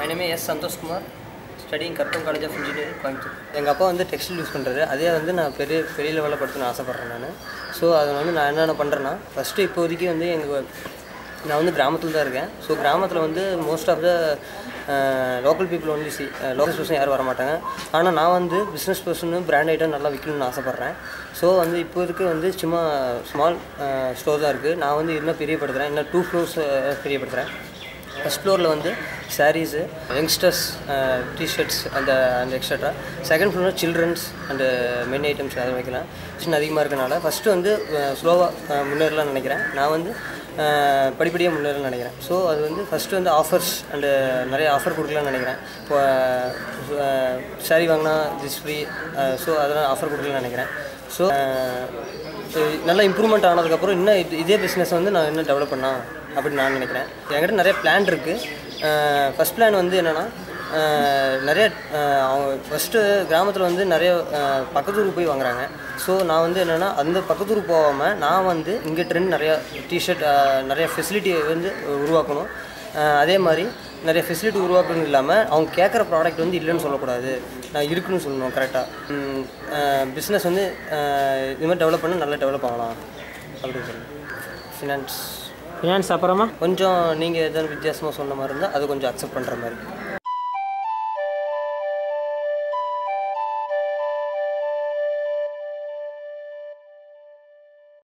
name S Santhoshkumar studying கற்பம் college of engineering Coimbatore எங்கள் அப்பா வந்து டெக்ஸ்டைல் யூஸ் பண்ணுறாரு அதே வந்து நான் பெரிய பெரிய லெவலில் படிக்கணும்னு ஆசைப்பட்றேன் நான் ஸோ அதை வந்து நான் என்னென்ன பண்ணுறேன்னா ஃபஸ்ட்டு இப்போதைக்கு வந்து எங்கள் நான் வந்து கிராமத்தில் தான் இருக்கேன் ஸோ கிராமத்தில் வந்து most of the local people only see local person யாரும் வர மாட்டாங்க ஆனால் நான் வந்து பிஸ்னஸ் பர்சன் பிராண்ட் ஐட்டம் நல்லா விற்கணும்னு ஆசைப்பட்றேன் ஸோ வந்து இப்போ இருக்க வந்து சும்மா ஸ்மால் ஸ்டோர் தான் இருக்குது நான் வந்து இன்னும் பெரியப்படுத்துகிறேன் இன்னும் டூ ஃப்ளோர்ஸ் பெரியப்படுத்துகிறேன் ஃபஸ்ட் ஃப்ளோரில் வந்து சாரீஸு யங்ஸ்டர்ஸ் டிஷர்ட்ஸ் அந்த அந்த எக்ஸட்ரா செகண்ட் ஃப்ளோரில் சில்ட்ரன்ஸ் அண்டு மென் ஐட்டம்ஸ் அதை வைக்கலாம் சின்ன அதிகமாக இருக்கனால ஃபஸ்ட்டு வந்து ஸ்லோவாக முன்னேறலாம்னு நினைக்கிறேன் நான் வந்து படிப்படியாக முன்னேறலாம்னு நினைக்கிறேன் ஸோ அது வந்து ஃபஸ்ட்டு வந்து ஆஃபர்ஸ் அண்டு நிறைய ஆஃபர் கொடுக்கலாம்னு நினைக்கிறேன் இப்போ சாரீ வாங்கினா திஸ் ஃப்ரீ ஸோ அதெல்லாம் ஆஃபர் கொடுக்கலாம்னு நினைக்கிறேன் ஸோ நல்லா இம்ப்ரூவ்மெண்ட் ஆனதுக்கப்புறம் இன்னும் இது இதே பிஸ்னஸ் வந்து நான் இன்னும் டெவலப் பண்ணலாம் அப்படின்னு நான் நினைக்கிறேன் என்கிட்ட நிறைய பிளான் இருக்குது ஃபஸ்ட் பிளான் வந்து என்னென்னா நிறைய அவங்க ஃபஸ்ட்டு கிராமத்தில் வந்து நிறைய பக்கத்தூருக்கு போய் வாங்குறாங்க ஸோ நான் வந்து என்னென்னா அந்த பக்கத்தூருக்கு போகாமல் நான் வந்து இங்கே ட்ரெண்ட் நிறையா டிஷர்ட் நிறைய ஃபெசிலிட்டி வந்து உருவாக்கணும் அதே மாதிரி நிறைய ஃபெசிலிட்டி உருவாக்கணும் இல்லாமல் அவங்க கேட்குற ப்ராடக்ட் வந்து இல்லைன்னு சொல்லக்கூடாது நான் இருக்குன்னு சொல்லணும் கரெக்டாக பிஸ்னஸ் வந்து இது மாதிரி டெவலப் பண்ணால் நல்லா டெவலப் ஆகலாம் அப்படின்னு சொல்லணும் ஃபினான்ஸ் ஃபினான்ஸ் அப்புறமா கொஞ்சம் நீங்கள் எதாவது வித்தியாசமாக சொன்ன மாதிரி இருந்தால் அது கொஞ்சம் அக்செப்ட் பண்ணுற மாதிரி